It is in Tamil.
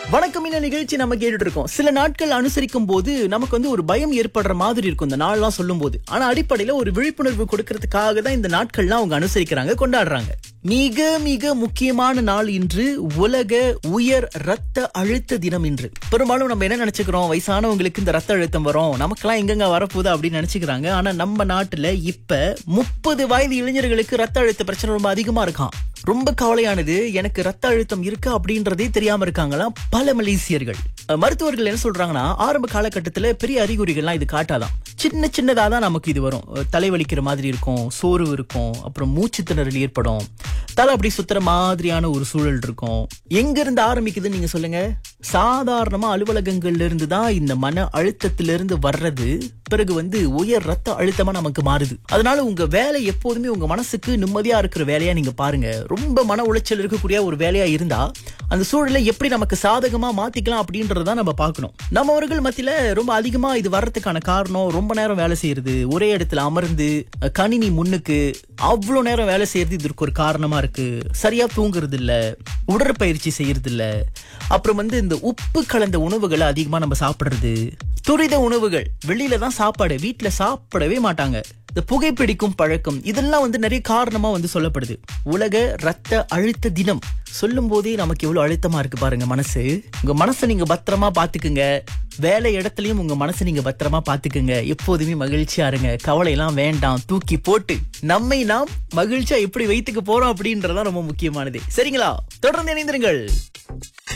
வணக்கம் இந்த நிகழ்ச்சி நம்ம கேட்டுட்டு இருக்கோம் சில நாட்கள் அனுசரிக்கும் போது நமக்கு வந்து ஒரு பயம் ஏற்படுற மாதிரி இருக்கும் இந்த நாள்லாம் சொல்லும் போது ஆனா அடிப்படையில ஒரு விழிப்புணர்வு கொடுக்கறதுக்காக தான் இந்த நாட்கள்லாம் அவங்க அனுசரிக்கிறாங்க கொண்டாடுறாங்க மிக மிக முக்கியமான நாள் இன்று உலக உயர் ரத்த அழுத்த தினம் இன்று பெரும்பாலும் நம்ம என்ன நினைச்சுக்கிறோம் வயசானவங்களுக்கு இந்த ரத்த அழுத்தம் வரும் நமக்கெல்லாம் எங்கெங்க வரப்போகுது அப்படின்னு நினைச்சுக்கிறாங்க ஆனா நம்ம நாட்டுல இப்ப முப்பது வயது இளைஞர்களுக்கு ரத்த அழுத்த பிரச்சனை ரொம்ப அதிகமா இருக்கான் ரொம்ப கவலையானது எனக்கு ரத்த அழுத்தம் இருக்கு அப்படின்றதே தெரியாம இருக்காங்களாம் பல மலேசியர்கள் அஹ் மருத்துவர்கள் என்ன சொல்றாங்கன்னா ஆரம்ப காலகட்டத்துல பெரிய அறிகுறிகள்லாம் இது காட்டாதான் சின்ன சின்னதா தான் நமக்கு இது வரும் அஹ் தலைவலிக்கிற மாதிரி இருக்கும் சோர்வு இருக்கும் அப்புறம் மூச்சு திணறல் ஏற்படும் தலை அப்படி சுத்துற மாதிரியான ஒரு சூழல் இருக்கும் எங்க இருந்து ஆரம்பிக்குதுன்னு நீங்க சொல்லுங்க சாதாரணமா அலுவலகங்கள்ல இருந்து தான் இந்த மன அழுத்தத்திலிருந்து வர்றது பிறகு வந்து உயர் ரத்த அழுத்தமா நமக்கு மாறுது அதனால உங்க வேலை எப்போதுமே உங்க மனசுக்கு நிம்மதியா இருக்கிற வேலையா நீங்க பாருங்க ரொம்ப மன உளைச்சல் இருக்கக்கூடிய ஒரு வேலையா இருந்தா அந்த சூழலை எப்படி நமக்கு சாதகமா மாத்திக்கலாம் அப்படின்றத நம்ம பார்க்கணும் நம்மவர்கள் மத்தியில ரொம்ப அதிகமா இது வர்றதுக்கான காரணம் ரொம்ப நேரம் வேலை செய்யறது ஒரே இடத்துல அமர்ந்து அஹ், கணினி முன்னுக்கு அவ்வளவு நேரம் வேலை செய்யறது இதற்கு ஒரு காரணமா இருக்கு சரியா தூங்குறது இல்ல உடற்பயிற்சி செய்யறது இல்ல அப்புறம் வந்து இந்த உப்பு கலந்த உணவுகளை அதிகமா நம்ம சாப்பிடுறது துரித உணவுகள் வெளியில தான் சாப்பாடு வீட்ல சாப்பிடவே மாட்டாங்க இந்த புகைப்பிடிக்கும் பழக்கம் இதெல்லாம் வந்து நிறைய காரணமா வந்து சொல்லப்படுது உலக ரத்த அழுத்த தினம் சொல்லும் போதே நமக்கு எவ்வளவு அழுத்தமா இருக்கு பாருங்க மனசு உங்க மனசை நீங்க பத்திரமா பாத்துக்குங்க வேலை இடத்துலயும் உங்க மனசை நீங்க பத்திரமா பாத்துக்குங்க எப்போதுமே மகிழ்ச்சியா இருங்க கவலை எல்லாம் வேண்டாம் தூக்கி போட்டு நம்மை நாம் மகிழ்ச்சியா எப்படி வைத்துக்க போறோம் அப்படின்றதான் ரொம்ப முக்கியமானது சரிங்களா தொடர்ந்து இணைந்திருங்கள்